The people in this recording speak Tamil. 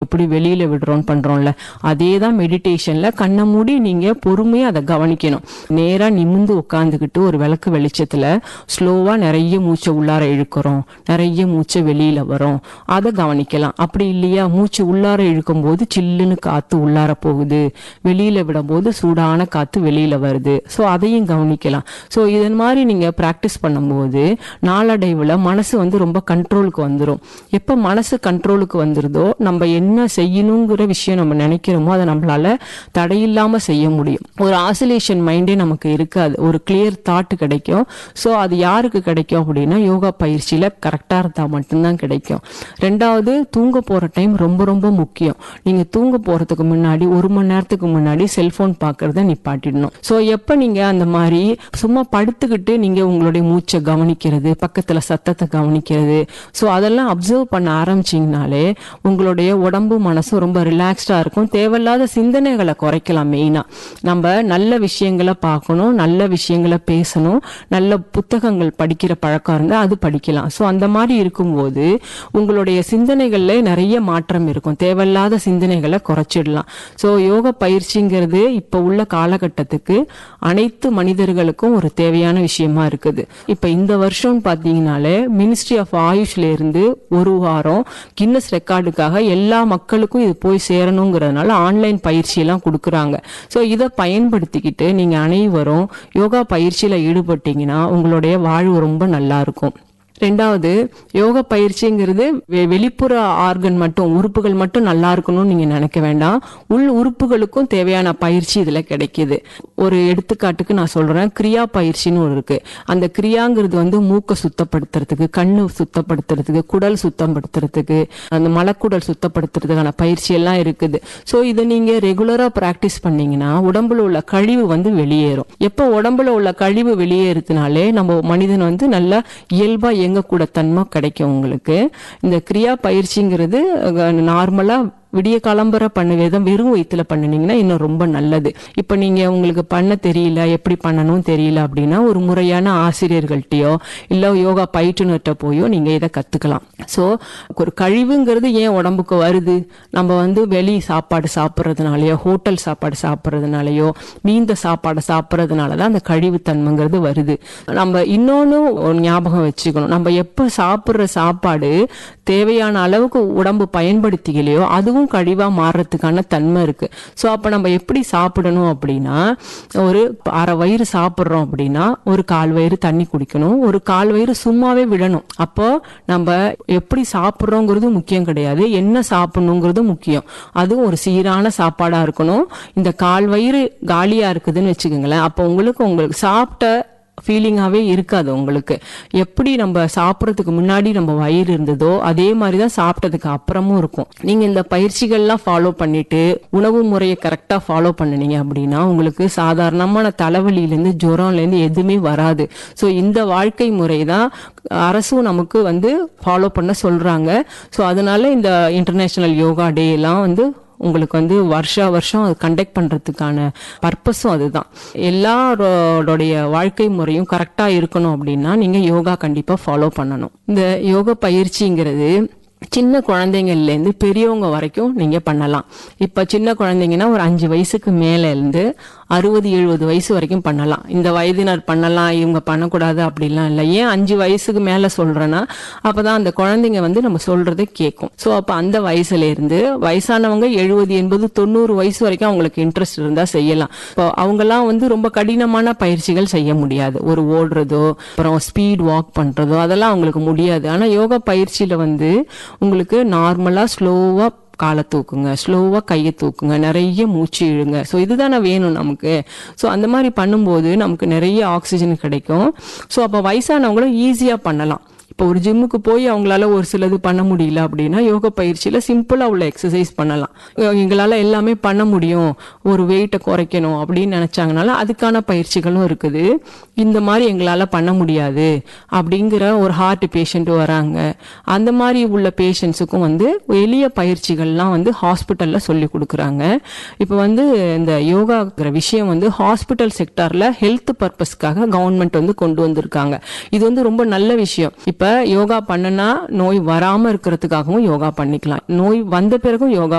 எப்படி வெளியில விடுறோம் பண்றோம்ல அதே தான் மெடிடேஷன்ல கண்ணை மூடி நீங்க பொறுமையா அதை கவனிக்கணும் நேரா நிமிந்து உட்காந்துக்கிட்டு ஒரு விளக்கு வெளிச்சத்துல ஸ்லோவா நிறைய மூச்சை உள்ளார இழுக்கிறோம் நிறைய மூச்சை வெளியில வரும் அதை கவனிக்கலாம் அப்படி இல்லையா மூச்சு உள்ளார இழுக்கும் போது சில்லுன்னு காத்து உள்ளார போகுது வெளியில விடும்போது சூடான காத்து வெளியில வருது ஸோ அதையும் கவனிக்கலாம் ஸோ இதன் மாதிரி நீங்க பிராக்டிஸ் பண்ணும்போது நாளடைவுல மனசு வந்து ரொம்ப கண்ட்ரோலுக்கு வந்துடும் எப்ப மனசு கண்ட்ரோலுக்கு வந்துருதோ நம்ம என்ன செய்யணுங்கிற விஷயம் நம்ம நினைக்கிறோமோ அதை நம்மளால தடையில்லாம செய்ய முடியும் ஒரு ஆசிலேஷன் மைண்டே நமக்கு இருக்காது ஒரு கிளியர் தாட் கிடைக்கும் ஸோ அது யாருக்கு கிடைக்கும் அப்படின்னா யோகா பயிற்சியில கரெக்டா இருந்தா மட்டும்தான் கிடைக்கும் ரெண்டாவது தூங்க போற டைம் ரொம்ப ரொம்ப முக்கியம் நீங்க தூங்க போறதுக்கு முன்னாடி ஒரு மணி நேரத்துக்கு முன்னாடி செல்போன் பாக்குறத நிப்பாட்டிடணும் ஸோ எப்ப நீங்க அந்த மாதிரி சும்மா படுத்துக்கிட்டு நீங்க உங்களுடைய மூச்சை கவனிக்கிறது பக்கத்துல சத்தத்தை கவனிக்கிறது ஸோ அதெல்லாம் அப்சர்வ் பண்ண ஆரம்பிச்சீங்கனாலே உங்களுடைய உடம்பு மனசும் ரொம்ப ரிலாக்ஸ்டா இருக்கும் தேவையில்லாத சிந்தனைகளை குறைக்கலாம் மெயினா நம்ம நல்ல விஷயங்களை பார்க்கணும் நல்ல விஷயங்களை பேசணும் நல்ல புத்தகங்கள் படிக்கிற பழக்கம் இருந்தால் அது படிக்கலாம் ஸோ அந்த மாதிரி இருக்கும்போது உங்களுடைய சிந்தனைகள்ல நிறைய மாற்றம் இருக்கும் தேவையில்லாத சிந்தனைகளை குறைச்சிடலாம் ஸோ யோக பயிற்சிங்கிறது இப்போ உள்ள காலகட்டத்துக்கு அனைத்து மனிதர்களுக்கும் ஒரு தேவையான விஷயமா இருக்குது இப்போ இந்த வருஷம் பார்த்தீங்கனாலே மினிஸ்ட்ரி ஆஃப் ஆயுஷ்ல இருந்து ஒரு வாரம் கின்னஸ் ரெக்கார்டுக்காக எல்லா மக்களுக்கும் இது போய் சேரணுங்கிறதுனால ஆன்லைன் பயிற்சி எல்லாம் கொடுக்குறாங்க ஸோ இதை பயன்படுத்திக்கிட்டு நீங்க அனைவரும் யோகா பயிற்சியில ஈடுபட்டீங்கன்னா உங்களுடைய வாழ்வு ரொம்ப நல்லா இருக்கும் ரெண்டாவது யோக பயிற்சிங்கிறது வெ- வெளிப்புற ஆர்கன் மட்டும் உறுப்புகள் மட்டும் நல்லா இருக்கணும்னு நீங்க நினைக்க வேண்டாம் உள் உறுப்புகளுக்கும் தேவையான பயிற்சி இதுல கிடைக்குது ஒரு எடுத்துக்காட்டுக்கு நான் சொல்றேன் கிரியா பயிற்சின்னு ஒரு இருக்கு அந்த கிரியாங்கிறது வந்து மூக்கை சுத்தப்படுத்துறதுக்கு கண்ணு சுத்தப்படுத்துறதுக்கு குடல் சுத்தப்படுத்துறதுக்கு அந்த மலக்குடல் சுத்தப்படுத்துறதுக்கான பயிற்சி எல்லாம் இருக்குது ஸோ இதை நீங்க ரெகுலரா பிராக்டிஸ் பண்ணீங்கன்னா உடம்புல உள்ள கழிவு வந்து வெளியேறும் எப்போ உடம்புல உள்ள கழிவு வெளியேறுதுனாலே நம்ம மனிதன் வந்து நல்ல இயல்பா இயங்கக்கூட தன்மை கிடைக்கும் உங்களுக்கு இந்த கிரியா பயிற்சிங்கிறது நார்மலா விடிய காலம்பர பண்ண விதம் வெறும் வயிற்றுல பண்ணுனீங்கன்னா இன்னும் ரொம்ப நல்லது இப்போ நீங்க உங்களுக்கு பண்ண தெரியல எப்படி பண்ணணும் தெரியல அப்படின்னா ஒரு முறையான ஆசிரியர்கள்ட்டயோ இல்ல யோகா பயிற்றுனர்கிட்ட போயோ நீங்க இதை கத்துக்கலாம் ஸோ ஒரு கழிவுங்கிறது ஏன் உடம்புக்கு வருது நம்ம வந்து வெளி சாப்பாடு சாப்பிட்றதுனாலயோ ஹோட்டல் சாப்பாடு சாப்பிட்றதுனாலயோ மீந்த சாப்பாடை சாப்பிட்றதுனால தான் அந்த கழிவுத்தன்மைங்கிறது வருது நம்ம இன்னொன்னு ஒரு ஞாபகம் வச்சுக்கணும் நம்ம எப்போ சாப்பிட்ற சாப்பாடு தேவையான அளவுக்கு உடம்பு பயன்படுத்திக்கலையோ அதுவும் கழிவா மாறுறதுக்கான தன்மை இருக்கு ஸோ அப்போ நம்ம எப்படி சாப்பிடணும் அப்படின்னா ஒரு அரை வயிறு சாப்பிட்றோம் அப்படின்னா ஒரு கால் வயிறு தண்ணி குடிக்கணும் ஒரு கால் வயிறு சும்மாவே விடணும் அப்போ நம்ம எப்படி சாப்பிட்றோங்கிறது முக்கியம் கிடையாது என்ன சாப்பிடணுங்கிறது முக்கியம் அதுவும் ஒரு சீரான சாப்பாடா இருக்கணும் இந்த கால் வயிறு காலியா இருக்குதுன்னு வச்சுக்கோங்களேன் அப்போ உங்களுக்கு உங்களுக்கு சாப்பிட்ட ஃபீலிங்காகவே இருக்காது உங்களுக்கு எப்படி நம்ம சாப்பிட்றதுக்கு முன்னாடி நம்ம வயிறு இருந்ததோ அதே மாதிரி தான் சாப்பிட்டதுக்கு அப்புறமும் இருக்கும் நீங்கள் இந்த பயிற்சிகள்லாம் ஃபாலோ பண்ணிட்டு உணவு முறையை கரெக்டாக ஃபாலோ பண்ணுனீங்க அப்படின்னா உங்களுக்கு சாதாரணமான தலைவலியிலேருந்து ஜுரம்லேருந்து எதுவுமே வராது ஸோ இந்த வாழ்க்கை முறை தான் அரசும் நமக்கு வந்து ஃபாலோ பண்ண சொல்கிறாங்க ஸோ அதனால இந்த இன்டர்நேஷ்னல் யோகா டே எல்லாம் வந்து உங்களுக்கு வந்து வருஷா வருஷம் அது கண்டக்ட் பண்றதுக்கான பர்பஸும் அதுதான் எல்லாரோடைய வாழ்க்கை முறையும் கரெக்டா இருக்கணும் அப்படின்னா நீங்க யோகா கண்டிப்பா ஃபாலோ பண்ணணும் இந்த யோகா பயிற்சிங்கிறது சின்ன குழந்தைங்கள்ல இருந்து பெரியவங்க வரைக்கும் நீங்க பண்ணலாம் இப்ப சின்ன குழந்தைங்கன்னா ஒரு அஞ்சு வயசுக்கு மேல இருந்து அறுபது எழுபது வயசு வரைக்கும் பண்ணலாம் இந்த வயதினர் பண்ணலாம் இவங்க பண்ணக்கூடாது அப்படிலாம் இல்லை ஏன் அஞ்சு வயசுக்கு மேல சொல்றேன்னா அப்பதான் அந்த குழந்தைங்க வந்து நம்ம சொல்றதை கேட்கும் ஸோ அப்ப அந்த வயசுல இருந்து வயசானவங்க எழுபது எண்பது தொண்ணூறு வயசு வரைக்கும் அவங்களுக்கு இன்ட்ரெஸ்ட் இருந்தா செய்யலாம் இப்போ அவங்கெல்லாம் வந்து ரொம்ப கடினமான பயிற்சிகள் செய்ய முடியாது ஒரு ஓடுறதோ அப்புறம் ஸ்பீட் வாக் பண்றதோ அதெல்லாம் அவங்களுக்கு முடியாது ஆனா யோகா பயிற்சியில வந்து உங்களுக்கு நார்மலா ஸ்லோவா காலை தூக்குங்க ஸ்லோவாக கையை தூக்குங்க நிறைய மூச்சு இழுங்க ஸோ இதுதானே வேணும் நமக்கு ஸோ அந்த மாதிரி பண்ணும்போது நமக்கு நிறைய ஆக்சிஜன் கிடைக்கும் ஸோ அப்போ வயசானவங்களும் ஈஸியாக பண்ணலாம் இப்போ ஒரு ஜிம்முக்கு போய் அவங்களால ஒரு சிலது பண்ண முடியல அப்படின்னா யோகா பயிற்சியில் சிம்பிளாக உள்ள எக்ஸசைஸ் பண்ணலாம் எங்களால் எல்லாமே பண்ண முடியும் ஒரு வெயிட்டை குறைக்கணும் அப்படின்னு நினச்சாங்கனால அதுக்கான பயிற்சிகளும் இருக்குது இந்த மாதிரி எங்களால் பண்ண முடியாது அப்படிங்கிற ஒரு ஹார்ட் பேஷண்ட் வராங்க அந்த மாதிரி உள்ள பேஷண்ட்ஸுக்கும் வந்து எளிய பயிற்சிகள்லாம் வந்து ஹாஸ்பிட்டலில் சொல்லி கொடுக்குறாங்க இப்போ வந்து இந்த யோகாங்கிற விஷயம் வந்து ஹாஸ்பிட்டல் செக்டாரில் ஹெல்த் பர்பஸ்க்காக கவர்மெண்ட் வந்து கொண்டு வந்திருக்காங்க இது வந்து ரொம்ப நல்ல விஷயம் இப்போ யோகா பண்ணுனா நோய் வராமல் இருக்கிறதுக்காகவும் யோகா பண்ணிக்கலாம் நோய் வந்த பிறகும் யோகா